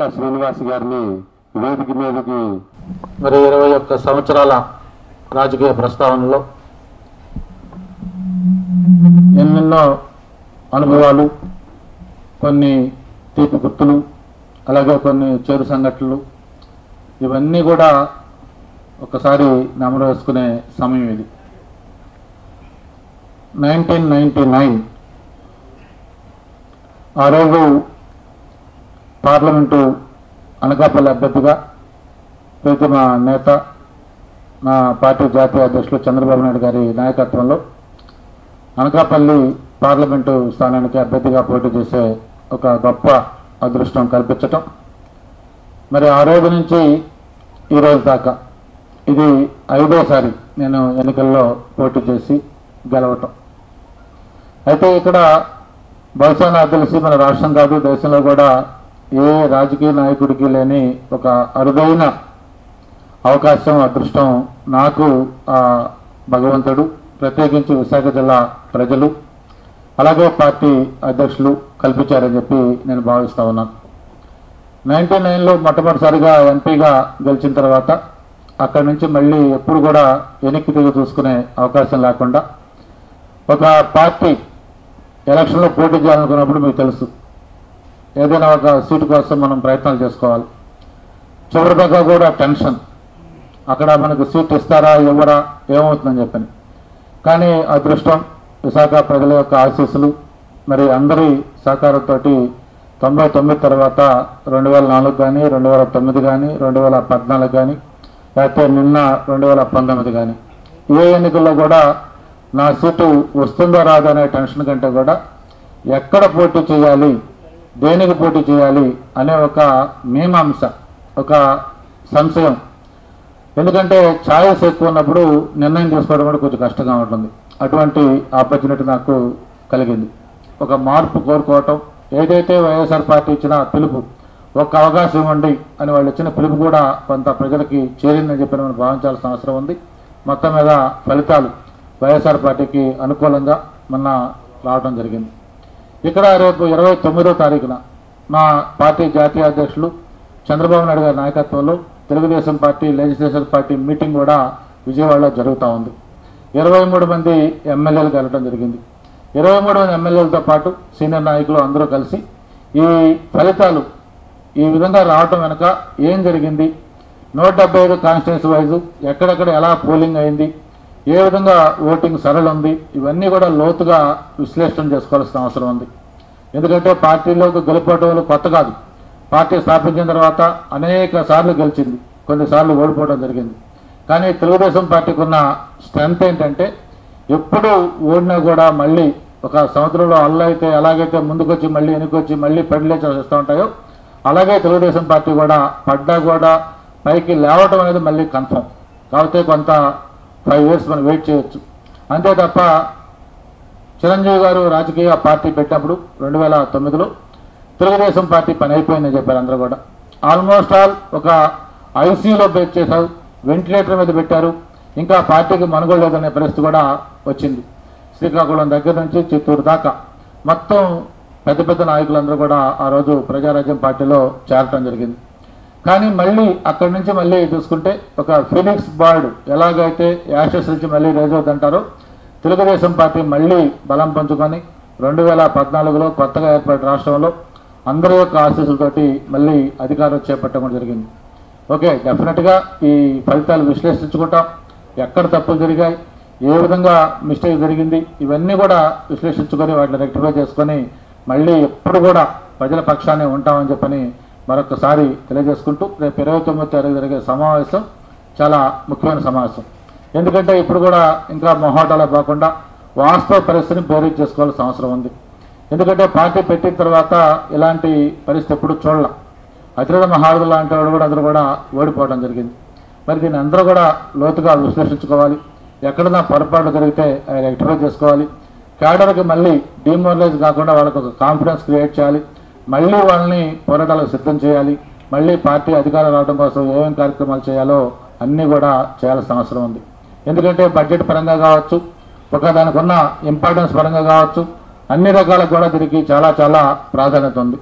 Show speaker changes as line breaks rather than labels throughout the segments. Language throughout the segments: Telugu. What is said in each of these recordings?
గంటా శ్రీనివాస్ గారిని వేదిక మీదకి
మరి ఇరవై ఒక్క సంవత్సరాల రాజకీయ ప్రస్తావనలో ఎన్నెన్నో అనుభవాలు కొన్ని తీపి గుర్తులు అలాగే కొన్ని చేరు సంఘటనలు ఇవన్నీ కూడా ఒకసారి నెమరు వేసుకునే సమయం ఇది నైన్టీన్ నైంటీ నైన్ ఆ రోజు పార్లమెంటు అనకాపల్లి అభ్యర్థిగా ప్రీతమ నేత నా పార్టీ జాతీయ అధ్యక్షులు చంద్రబాబు నాయుడు గారి నాయకత్వంలో అనకాపల్లి పార్లమెంటు స్థానానికి అభ్యర్థిగా పోటీ చేసే ఒక గొప్ప అదృష్టం కల్పించటం మరి ఆ రోజు నుంచి ఈ రోజు దాకా ఇది ఐదోసారి నేను ఎన్నికల్లో పోటీ చేసి గెలవటం అయితే ఇక్కడ బహుశా నాకు తెలిసి మన రాష్ట్రం కాదు దేశంలో కూడా ఏ రాజకీయ నాయకుడికి లేని ఒక అరుదైన అవకాశం అదృష్టం నాకు ఆ భగవంతుడు ప్రత్యేకించి విశాఖ జిల్లా ప్రజలు అలాగే పార్టీ అధ్యక్షులు కల్పించారని చెప్పి నేను భావిస్తా ఉన్నాను నైన్టీ నైన్లో మొట్టమొదటిసారిగా ఎంపీగా గెలిచిన తర్వాత అక్కడి నుంచి మళ్ళీ ఎప్పుడు కూడా వెనక్కి తిరిగి చూసుకునే అవకాశం లేకుండా ఒక పార్టీ ఎలక్షన్లో పోటీ చేయాలనుకున్నప్పుడు మీకు తెలుసు ఏదైనా ఒక సీటు కోసం మనం ప్రయత్నాలు చేసుకోవాలి చివరిదాకా కూడా టెన్షన్ అక్కడ మనకు సీట్ ఇస్తారా ఇవ్వరా ఏమవుతుందని చెప్పని కానీ అదృష్టం విశాఖ ప్రజల యొక్క ఆశీస్సులు మరి అందరి సహకారంతో తొంభై తొమ్మిది తర్వాత రెండు వేల నాలుగు కానీ రెండు వేల తొమ్మిది కానీ రెండు వేల పద్నాలుగు కానీ లేకపోతే నిన్న రెండు వేల పంతొమ్మిది కానీ ఏ ఎన్నికల్లో కూడా నా సీటు వస్తుందో రాదో అనే టెన్షన్ కంటే కూడా ఎక్కడ పోటీ చేయాలి దేనికి పోటీ చేయాలి అనే ఒక మీమాంస ఒక సంశయం ఎందుకంటే ఛాయిస్ ఎక్కువ ఉన్నప్పుడు నిర్ణయం తీసుకోవడం కూడా కొంచెం కష్టంగా ఉంటుంది అటువంటి ఆపర్చునిటీ నాకు కలిగింది ఒక మార్పు కోరుకోవటం ఏదైతే వైఎస్ఆర్ పార్టీ ఇచ్చిన పిలుపు ఒక అవకాశం ఇవ్వండి అని వాళ్ళు ఇచ్చిన పిలుపు కూడా కొంత ప్రజలకి చేరిందని చెప్పి మనం భావించాల్సిన అవసరం ఉంది మొత్తం మీద ఫలితాలు వైఎస్ఆర్ పార్టీకి అనుకూలంగా మొన్న రావడం జరిగింది ఇక్కడ రేపు ఇరవై తొమ్మిదో తారీఖున మా పార్టీ జాతీయ అధ్యక్షులు చంద్రబాబు నాయుడు గారి నాయకత్వంలో Telugu Desam party legislation party meeting కూడా విజయవాడలో జరుగుతూ ఉంది ఇరవై మూడు మంది ఎమ్మెల్యేలు కలవడం జరిగింది ఇరవై మూడు మంది ఎమ్మెల్యేలతో పాటు సీనియర్ నాయకులు అందరూ కలిసి ఈ ఫలితాలు ఈ విధంగా రావటం వెనుక ఏం జరిగింది నూట డెబ్బై ఐదు కాన్స్టిట్యూన్సీ వైజు ఎక్కడెక్కడ ఎలా పోలింగ్ అయింది ఏ విధంగా ఓటింగ్ సరళ ఉంది ఇవన్నీ కూడా లోతుగా విశ్లేషణ చేసుకోవాల్సిన అవసరం ఉంది ఎందుకంటే పార్టీలోకి గెలుపోవటం కొత్త కాదు పార్టీ స్థాపించిన తర్వాత అనేక సార్లు గెలిచింది కొన్నిసార్లు ఓడిపోవడం జరిగింది కానీ తెలుగుదేశం పార్టీకి ఉన్న స్ట్రెంత్ ఏంటంటే ఎప్పుడు ఓడినా కూడా మళ్ళీ ఒక సంవత్సరంలో అల్లు అయితే ఎలాగైతే ముందుకొచ్చి మళ్ళీ వెనుకొచ్చి మళ్ళీ పెడలేచి వస్తూ ఉంటాయో అలాగే తెలుగుదేశం పార్టీ కూడా పడ్డా కూడా పైకి లేవటం అనేది మళ్ళీ కన్ఫర్మ్ కాకపోతే కొంత ఫైవ్ ఇయర్స్ మనం వెయిట్ చేయొచ్చు అంతే తప్ప చిరంజీవి గారు రాజకీయ పార్టీ పెట్టినప్పుడు రెండు వేల తొమ్మిదిలో తెలుగుదేశం పార్టీ పని అయిపోయిందని చెప్పారు అందరూ కూడా ఆల్మోస్ట్ ఆల్ ఒక ఐసీయూలో బెట్ చేశారు వెంటిలేటర్ మీద పెట్టారు ఇంకా పార్టీకి మనుగోలు లేదనే పరిస్థితి కూడా వచ్చింది శ్రీకాకుళం దగ్గర నుంచి చిత్తూరు దాకా మొత్తం పెద్ద పెద్ద నాయకులందరూ కూడా ఆ రోజు ప్రజారాజ్యం పార్టీలో చేరటం జరిగింది కానీ మళ్ళీ అక్కడి నుంచి మళ్ళీ చూసుకుంటే ఒక ఫినిక్స్ బర్డ్ ఎలాగైతే యాషెస్ నుంచి మళ్ళీ రేజ్ అవుతుంటారో తెలుగుదేశం పార్టీ మళ్ళీ బలం పంచుకొని రెండు వేల పద్నాలుగులో కొత్తగా ఏర్పడిన రాష్ట్రంలో అందరి యొక్క ఆశీస్సులతోటి మళ్ళీ అధికారం చేపట్టడం జరిగింది ఓకే డెఫినెట్గా ఈ ఫలితాలు విశ్లేషించుకుంటాం ఎక్కడ తప్పులు జరిగాయి ఏ విధంగా మిస్టేక్ జరిగింది ఇవన్నీ కూడా విశ్లేషించుకొని వాటిని రెక్టిఫై చేసుకొని మళ్ళీ ఎప్పుడు కూడా ప్రజల పక్షానే ఉంటామని చెప్పని మరొకసారి తెలియజేసుకుంటూ రేపు ఇరవై తొమ్మిది తారీఖు జరిగే సమావేశం చాలా ముఖ్యమైన సమావేశం ఎందుకంటే ఇప్పుడు కూడా ఇంకా మొహాటాలో పోకుండా వాస్తవ పరిస్థితిని బేరీజ్ చేసుకోవాల్సిన అవసరం ఉంది ఎందుకంటే పార్టీ పెట్టిన తర్వాత ఇలాంటి పరిస్థితి ఎప్పుడు చూడాల అతిరథ మహారథులు లాంటి వాడు కూడా అందరూ కూడా ఓడిపోవడం జరిగింది మరి దీన్ని అందరూ కూడా లోతుగా విశ్లేషించుకోవాలి ఎక్కడన్నా పొరపాటు జరిగితే అవి రెక్టిఫై చేసుకోవాలి క్యాడర్కి మళ్ళీ డిమోరలైజ్ కాకుండా వాళ్ళకి ఒక కాన్ఫిడెన్స్ క్రియేట్ చేయాలి మళ్ళీ వాళ్ళని పోరాటాలకు సిద్ధం చేయాలి మళ్ళీ పార్టీ అధికారం రావడం కోసం ఏమేమి కార్యక్రమాలు చేయాలో అన్నీ కూడా చేయాల్సిన అవసరం ఉంది ఎందుకంటే బడ్జెట్ పరంగా కావచ్చు ఒక దానికి ఉన్న ఇంపార్టెన్స్ పరంగా కావచ్చు అన్ని రకాలకు కూడా దీనికి చాలా చాలా ప్రాధాన్యత ఉంది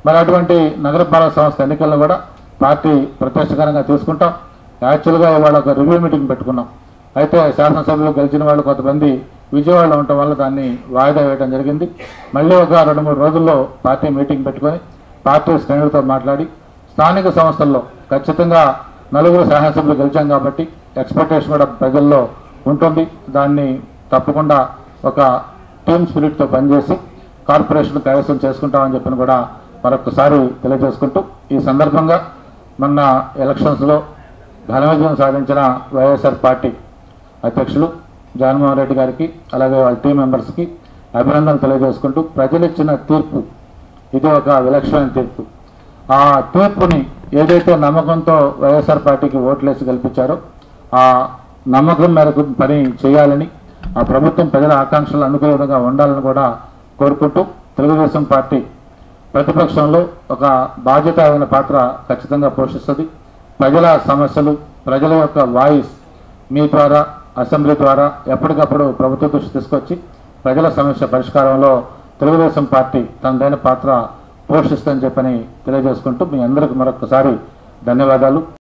మరి అటువంటి నగరపాలక సంస్థ ఎన్నికలను కూడా పార్టీ ప్రతిష్టకరంగా తీసుకుంటాం యాక్చువల్గా ఇవాళ ఒక రివ్యూ మీటింగ్ పెట్టుకున్నాం అయితే శాసనసభలో గెలిచిన వాళ్ళు కొంతమంది విజయవాడలో ఉండటం వల్ల దాన్ని వాయిదా వేయడం జరిగింది మళ్ళీ ఒక రెండు మూడు రోజుల్లో పార్టీ మీటింగ్ పెట్టుకొని పార్టీ శ్రేణులతో మాట్లాడి స్థానిక సంస్థల్లో ఖచ్చితంగా నలుగురు శాసనసభ్యులు గెలిచాం కాబట్టి ఎక్స్పెక్టేషన్ కూడా ప్రజల్లో ఉంటుంది దాన్ని తప్పకుండా ఒక టీమ్ స్పిరిట్తో పనిచేసి కార్పొరేషన్ కైవసం చేసుకుంటామని చెప్పిన కూడా మరొకసారి తెలియజేసుకుంటూ ఈ సందర్భంగా మొన్న ఎలక్షన్స్లో ఘన విజయం సాధించిన వైఎస్ఆర్ పార్టీ అధ్యక్షులు జగన్మోహన్ రెడ్డి గారికి అలాగే వాళ్ళ టీం మెంబర్స్కి అభినందనలు తెలియజేసుకుంటూ ప్రజలు ఇచ్చిన తీర్పు ఇది ఒక విలక్షణమైన తీర్పు ఆ తీర్పుని ఏదైతే నమ్మకంతో వైఎస్ఆర్ పార్టీకి ఓట్లేసి గెలిపించారో ఆ నమ్మకం మేరకు పని చేయాలని ఆ ప్రభుత్వం ప్రజల ఆకాంక్షలు అనుకునే విధంగా ఉండాలని కూడా కోరుకుంటూ తెలుగుదేశం పార్టీ ప్రతిపక్షంలో ఒక బాధ్యతాయుతమైన పాత్ర ఖచ్చితంగా పోషిస్తుంది ప్రజల సమస్యలు ప్రజల యొక్క వాయిస్ మీ ద్వారా అసెంబ్లీ ద్వారా ఎప్పటికప్పుడు ప్రభుత్వ దృష్టి తీసుకొచ్చి ప్రజల సమస్య పరిష్కారంలో తెలుగుదేశం పార్టీ తనదైన పాత్ర పోషిస్తుందని చెప్పని తెలియజేసుకుంటూ మీ అందరికి మరొకసారి ధన్యవాదాలు